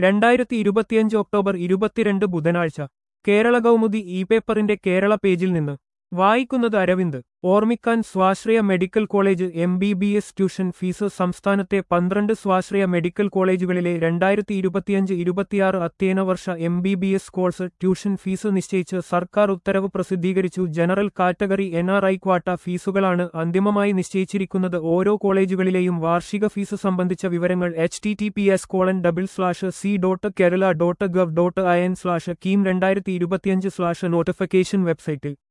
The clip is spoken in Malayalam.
രണ്ടായിരത്തി ഇരുപത്തിയഞ്ച് ഒക്ടോബർ ഇരുപത്തിരണ്ട് ബുധനാഴ്ച കേരള കൗമുദി ഇ പേപ്പറിന്റെ കേരള പേജിൽ നിന്ന് വായിക്കുന്നത് അരവിന്ദ് ഓർമ്മിക്കാൻ സ്വാശ്രയ medical college M B B S tuition fees സംസ്ഥാനത്തെ പന്ത്രണ്ട് സ്വാശ്രയ മെഡിക്കൽ കോളേജുകളിലെ രണ്ടായിരത്തി ഇരുപത്തിയഞ്ച് ഇരുപത്തിയാറ് അധ്യയന വർഷ M B B S course tuition fees നിശ്ചയിച്ച് സർക്കാർ ഉത്തരവ് പ്രസിദ്ധീകരിച്ചു general category N R I quota ഫീസുകളാണ് അന്തിമമായി നിശ്ചയിച്ചിരിക്കുന്നത് ഓരോ കോളേജുകളിലെയും വാർഷിക ഫീസ് സംബന്ധിച്ച വിവരങ്ങൾ H T T P S colon double slash C dot Kerala dot gov dot I N slash KEAM രണ്ടായിരത്തി ഇരുപത്തിയഞ്ച് സ്ലാഷ് നോട്ടിഫിക്കേഷൻ വെബ്സൈറ്റിൽ